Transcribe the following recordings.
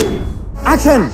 Action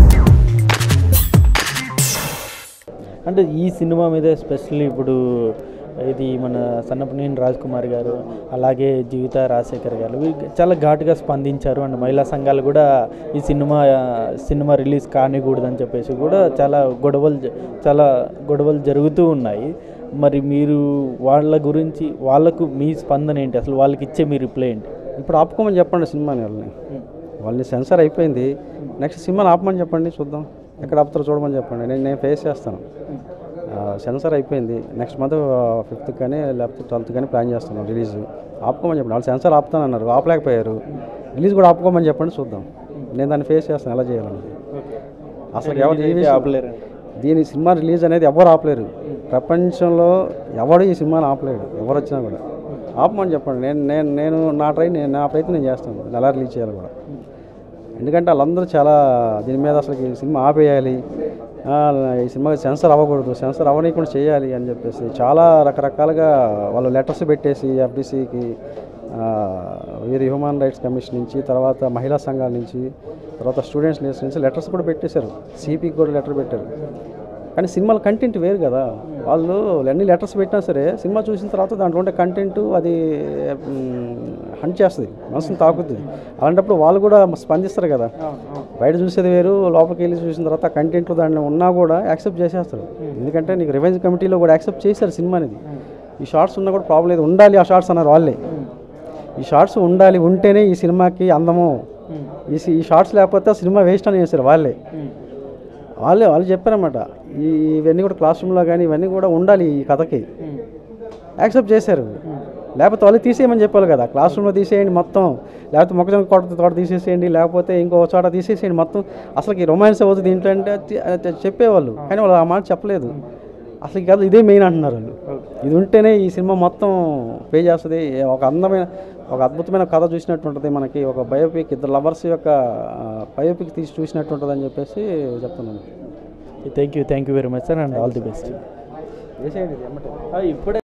అంటే ఈ cinema మీద ఎస్పెషల్లీ ఇప్పుడు ఇది మన సన్నపనేని రాజ్ కుమార్ గారు అలాగే జీవిత రాజశేఖర్ గారు వీళ్ళు చాలా ఘాటుగా స్పందించారు అండ్ మహిళా సంఘాలు కూడా ఈ సినిమా సినిమా రిలీజ్ కానికూడదని చెప్పేసి కూడా చాలా గొడవలు జ- చాలా గొడవలు జరుగుతూ ఉన్నాయి మరి మీరు వాళ్ళ గురించి వాళ్ళకు మీ స్పందన ఏంటి అసలు వాళ్ళకి ఇచ్చే మీ రిప్లై ఏంటి ఇప్పుడు ఆపుకోమని చెప్పండి సినిమాని వాళ్ళని వాళ్ళని సెన్సార్ అయిపోయింది నెక్స్ట్ సినిమాని ఆపమని చెప్పండి చూద్దాం ఎక్కడ ఆపుతారో చూడమని చెప్పండి నేను నేను ఫేస్ చేస్తాను సెన్సార్ అయిపోయింది నెక్స్ట్ మంత్ ఫిఫ్త్ కానీ లేకపోతే ట్వెల్త్ కానీ ప్లాన్ చేస్తున్నాం రిలీజ్ ఆపుకోమని చెప్పండి వాళ్ళు సెన్సార్ ఆపుతానన్నారు ఆపలేకపోయారు రిలీజ్ కూడా ఆపుకోమని చెప్పండి చూద్దాం నేను దాన్ని ఫేస్ చేస్తాను ఎలా చేయాలని అసలు ఎవరు ఈ విషయం- ఆపలేరు దీని సినిమా రిలీజ్ అనేది ఎవరు ఆపలేరు ప్రపంచంలో ఎవడు ఈ సినిమాని ఆపలేడు ఎవరు వచ్చినా కూడా ఆపమని చెప్పండి నేను నేను నేను నా ట్రై నేను నా ప్రయత్నం నేను చేస్తాను ఎలా రిలీజ్ చేయాలి కూడా ఎందుకంటే వాళ్ళందరూ చాలా దీని మీద అసలు ఈ సినిమా ఆపేయాలి ఆ, ఈ సినిమా సెన్సర్ అవ్వకూడదు సెన్సర్ అవ్వనీయకుండా చేయాలి అని చెప్పేసి చాలా రకరకాలుగా వాళ్ళు లెటర్స్ పెట్టేసి ఎఫ్డీసీకి వీరి హ్యూమన్ రైట్స్ కమిషన్ నుంచి తర్వాత మహిళా సంఘాల నుంచి తర్వాత స్టూడెంట్స్ లీడర్స్ నుంచి లెటర్స్ కూడా పెట్టేశారు సిపికి కూడా లెటర్ పెట్టారు కానీ సినిమాల కంటెంట్ వేరు కదా వాళ్ళు ఎన్ని లెటర్స్ పెట్టినా సరే సినిమా చూసిన తర్వాత దాంట్లో ఉండే కంటెంట్ అది హంట్ చేస్తుంది మనసుని తాకుద్ది అలాంటప్పుడు వాళ్ళు కూడా స్పందిస్తారు కదా బయట చూసేది వేరు లోపలికి వెళ్ళి చూసిన తర్వాత కంటెంట్లో దాంట్లో ఉన్నా కూడా యాక్సెప్ట్ చేసేస్తారు ఎందుకంటే నీకు రివెంజ్ కమిటీలో కూడా యాక్సెప్ట్ చేశారు సినిమా అనేది ఈ షార్ట్స్ ఉన్నా కూడా ప్రాబ్లం లేదు ఉండాలి ఆ షార్ట్స్ అన్నారు వాళ్ళే ఈ షార్ట్స్ ఉండాలి ఉంటేనే ఈ సినిమాకి అందము ఈ సి- ఈ షార్ట్స్ లేకపోతే ఆ సినిమా వేస్ట్ అని చేశారు వాళ్ళే వాళ్ళే వాళ్ళు చెప్పారన్నమాట ఈ ఇవన్నీ కూడా క్లాస్ రూమ్లో కానీ ఇవన్నీ కూడా ఉండాలి ఈ కథకి యాక్సెప్ట్ చేశారు లేకపోతే వాళ్ళు తీసేయమని చెప్పాలి కదా క్లాస్ రూమ్లో తీసేయండి మొత్తం లేకపోతే మొక్కజొన్న కొట్ట తోట తీసేసేయండి లేకపోతే ఇంకో చోట తీసేసేయండి మొత్తం అసలుకి రొమాన్స్ అవుతుంది దీంట్లో అంటే అది- అది చెప్పేవాళ్ళు కానీ వాళ్ళు ఆ మాట చెప్పలేదు అసలు కాదు ఇదే మెయిన్ అంటున్నారు వాళ్ళు ఇది ఉంటేనే ఈ సినిమా మొత్తం పే చేస్తుంది ఒక అందమైన ఒక అద్భుతమైన కథ చూసినట్టు ఉంటుంది మనకి ఒక బయోపిక్ ఇద్దరు లవర్స్ యొక్క బయోపిక్ తీసి చూసినట్టు ఉంటుంది అని చెప్పేసి చెప్తున్నాను thank you thank you very much sir and all the best వేసేయండి ఇది ఎమ్మటే. ఇప్పుడే